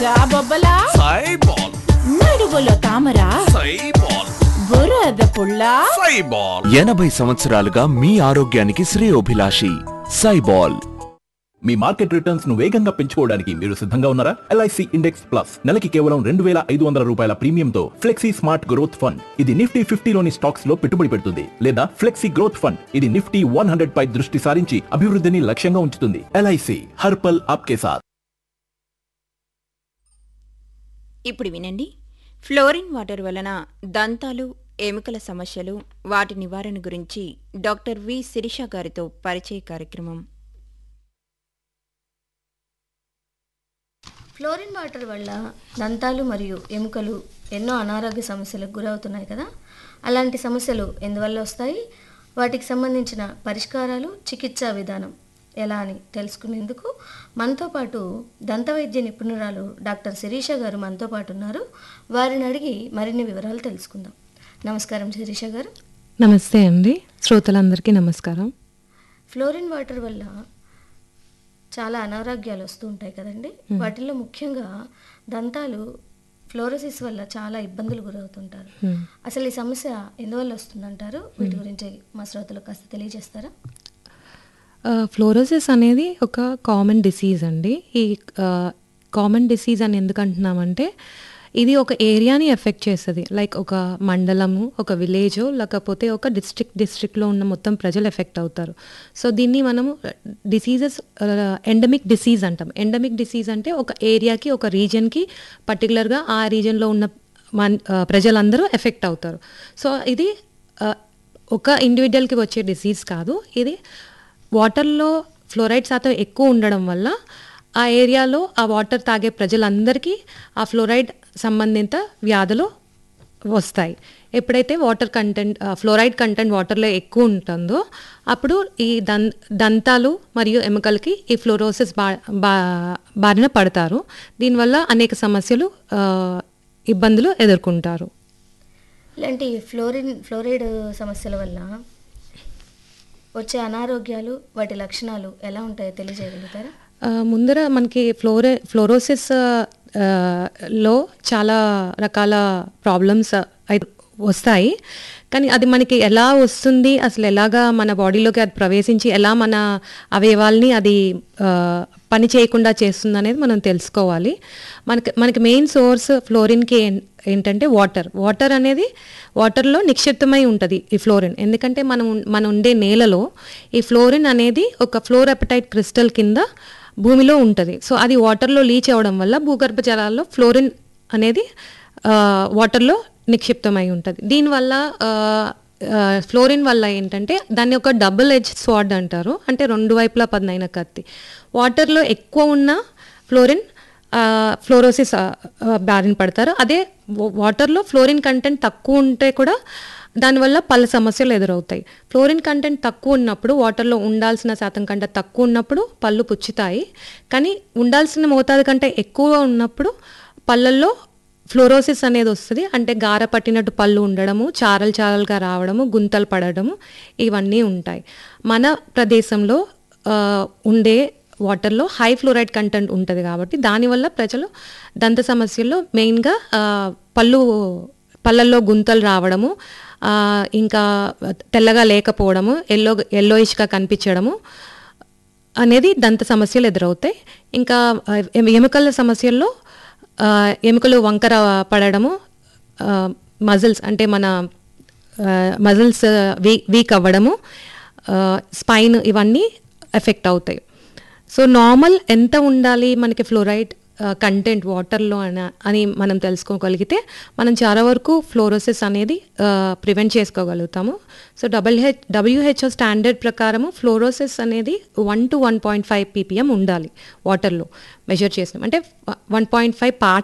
జాబొబ్బలా సైబాల్ నడుగులో తామరా సైబాల్ బురద పుల్లా సైబాల్ ఎనభై సంవత్సరాలుగా మీ ఆరోగ్యానికి శ్రేయోభిలాషి సైబాల్ మీ మార్కెట్ రిటర్న్స్ ను వేగంగా పెంచుకోవడానికి మీరు సిద్ధంగా ఉన్నారా ఎల్ఐసి ఇండెక్స్ ప్లస్ నెలకి కేవలం రెండు వేల ఐదు వందల రూపాయల ప్రీమియంతో ఫ్లెక్సీ స్మార్ట్ గ్రోత్ ఫండ్ ఇది నిఫ్టీ ఫిఫ్టీలోని స్టాక్స్ లో పెట్టుబడి పెడుతుంది లేదా ఫ్లెక్సీ గ్రోత్ ఫండ్ ఇది నిఫ్టీ వన్ హండ్రెడ్ పై దృష్టి సారించి అభివృద్ధిని లక్ష్యంగా ఉంచుతుంది ఎల్ఐసి హర్పల్ ఆప్కే సాత్ ఇప్పుడు వినండి ఫ్లోరిన్ వాటర్ వలన దంతాలు ఎముకల సమస్యలు వాటి నివారణ గురించి డాక్టర్ వి శిరీష గారితో పరిచయ కార్యక్రమం ఫ్లోరిన్ వాటర్ వల్ల దంతాలు మరియు ఎముకలు ఎన్నో అనారోగ్య సమస్యలకు గురవుతున్నాయి కదా అలాంటి సమస్యలు ఎందువల్ల వస్తాయి వాటికి సంబంధించిన పరిష్కారాలు చికిత్సా విధానం ఎలా అని తెలుసుకునేందుకు మనతో పాటు దంతవైద్య నిపుణురాలు డాక్టర్ శిరీష గారు మనతో పాటు ఉన్నారు వారిని అడిగి మరిన్ని వివరాలు తెలుసుకుందాం నమస్కారం శిరీష గారు నమస్తే అండి శ్రోతలందరికీ నమస్కారం ఫ్లోరిన్ వాటర్ వల్ల చాలా అనారోగ్యాలు వస్తూ ఉంటాయి కదండి వాటిల్లో ముఖ్యంగా దంతాలు ఫ్లోరోసిస్ వల్ల చాలా ఇబ్బందులు గురవుతుంటారు అసలు ఈ సమస్య ఎందువల్ల వస్తుందంటారు వీటి గురించి మా శ్రోతలకు కాస్త తెలియజేస్తారా ఫ్లోరోసిస్ అనేది ఒక కామన్ డిసీజ్ అండి ఈ కామన్ డిసీజ్ అని ఎందుకు అంటున్నామంటే ఇది ఒక ఏరియాని ఎఫెక్ట్ చేస్తుంది లైక్ ఒక మండలము ఒక విలేజ్ లేకపోతే ఒక డిస్ట్రిక్ట్ డిస్ట్రిక్ట్లో ఉన్న మొత్తం ప్రజలు ఎఫెక్ట్ అవుతారు సో దీన్ని మనము డిసీజెస్ ఎండమిక్ డిసీజ్ అంటాం ఎండమిక్ డిసీజ్ అంటే ఒక ఏరియాకి ఒక రీజియన్కి పర్టికులర్గా ఆ రీజియన్లో ఉన్న మన్ ఆ, ప్రజలందరూ ఎఫెక్ట్ అవుతారు సో ఇది ఆ, ఒక ఇండివిజువల్కి వచ్చే డిసీజ్ కాదు ఇది వాటర్లో ఫ్లోరైడ్ శాతం ఎక్కువ ఉండడం వల్ల ఆ ఏరియాలో ఆ వాటర్ తాగే ప్రజలందరికీ ఆ ఫ్లోరైడ్ సంబంధిత వ్యాధులు వస్తాయి ఎప్పుడైతే వాటర్ కంటెంట్ ఫ్లోరైడ్ కంటెంట్ వాటర్లో ఎక్కువ ఉంటుందో అప్పుడు ఈ దం దంతాలు మరియు ఎముకలకి ఈ ఫ్లోరోసిస్ బా బా బారిన పడతారు దీనివల్ల అనేక సమస్యలు ఆ, ఇబ్బందులు ఎదుర్కొంటారు ఇలాంటి ఫ్లోరిన్ ఫ్లోరైడ్ సమస్యల వల్ల వచ్చే అనారోగ్యాలు వాటి లక్షణాలు ఎలా ఉంటాయో తెలియజేయగలుగుతారా ఆ, ముందర మనకి ఫ్లోరే ఫ్లోరోసిస్ ఆ, లో చాలా రకాల ప్రాబ్లమ్స్ అయితే వస్తాయి కానీ అది మనకి ఎలా వస్తుంది అసలు ఎలాగా మన బాడీలోకి అది ప్రవేశించి ఎలా మన అవయవాల్ని అది ఆ, పని చేయకుండా చేస్తుంది అనేది మనం తెలుసుకోవాలి మనకి మనకి మెయిన్ సోర్స్ ఫ్లోరిన్కి ఏం- ఏంటంటే వాటర్ వాటర్ అనేది వాటర్లో నిక్షిప్తమై ఉంటుంది ఈ ఫ్లోరిన్ ఎందుకంటే మనం ఉన్- మనం ఉండే నేలలో ఈ ఫ్లోరిన్ అనేది ఒక ఫ్లోర్ ఎపటైట్ క్రిస్టల్ కింద భూమిలో ఉంటుంది సో అది వాటర్లో లీచ్ అవ్వడం వల్ల భూగర్భ జలాల్లో ఫ్లోరిన్ అనేది ఆ, వాటర్లో నిక్షిప్తమై ఉంటుంది దీనివల్ల ఆ, ఆ, ఫ్లోరిన్ వల్ల ఏంటంటే దాన్ని ఒక డబుల్ ఎడ్జ్ స్వాడ్ అంటారు అంటే రెండు వైపులా పదునైన కత్తి వాటర్లో ఎక్కువ ఉన్న ఫ్లోరిన్ ఆ, ఫ్లోరోసిస్ ఆ, ఆ, బారిన పడతారు అదే వా- వాటర్లో ఫ్లోరిన్ కంటెంట్ తక్కువ ఉంటే కూడా దానివల్ల పలు సమస్యలు ఎదురవుతాయి ఫ్లోరిన్ కంటెంట్ తక్కువ ఉన్నప్పుడు వాటర్లో ఉండాల్సిన శాతం కంటే తక్కువ ఉన్నప్పుడు పళ్ళు పుచ్చుతాయి కానీ ఉండాల్సిన మోతాదు కంటే ఎక్కువ ఉన్నప్పుడు పళ్ళల్లో ఫ్లోరోసిస్ అనేది వస్తుంది అంటే గార పట్టినట్టు పళ్ళు ఉండడము చారలు చారలుగా రావడము గుంతలు పడడము ఇవన్నీ ఉంటాయి మన ప్రదేశంలో ఆ, ఉండే వాటర్లో హై ఫ్లోరైడ్ కంటెంట్ ఉంటుంది కాబట్టి దానివల్ల ప్రజలు దంత సమస్యల్లో మెయిన్గా ఆ, పళ్ళు పళ్ళల్లో గుంతలు రావడము ఆ, ఇంకా తెల్లగా లేకపోవడము ఎల్లో ఎల్లోయిష్గా కనిపించడము అనేది దంత సమస్యలు ఎదురవుతాయి ఇంకా ఆ, ఎమ- ఎముకల సమస్యల్లో ఆ, ఎముకలు వంకర పడడము మజిల్స్ అంటే మన మజిల్స్ వీక్ వీక్ అవ్వడము స్పైన్ ఇవన్నీ ఎఫెక్ట్ అవుతాయి సో నార్మల్ ఎంత ఉండాలి మనకి ఫ్లోరైడ్ కంటెంట్ వాటర్లో అని అని మనం తెలుసుకోగలిగితే మనం చాలా వరకు ఫ్లోరోసిస్ అనేది ప్రివెంట్ చేసుకోగలుగుతాము so double H WHO standard ప్రకారము ఫ్లోరోసిస్ అనేది one to one point five PPM ఉండాలి వాటర్లో మెజర్ చేసినాం అంటే వన్ పాయింట్ ఫైవ్ పార్ట్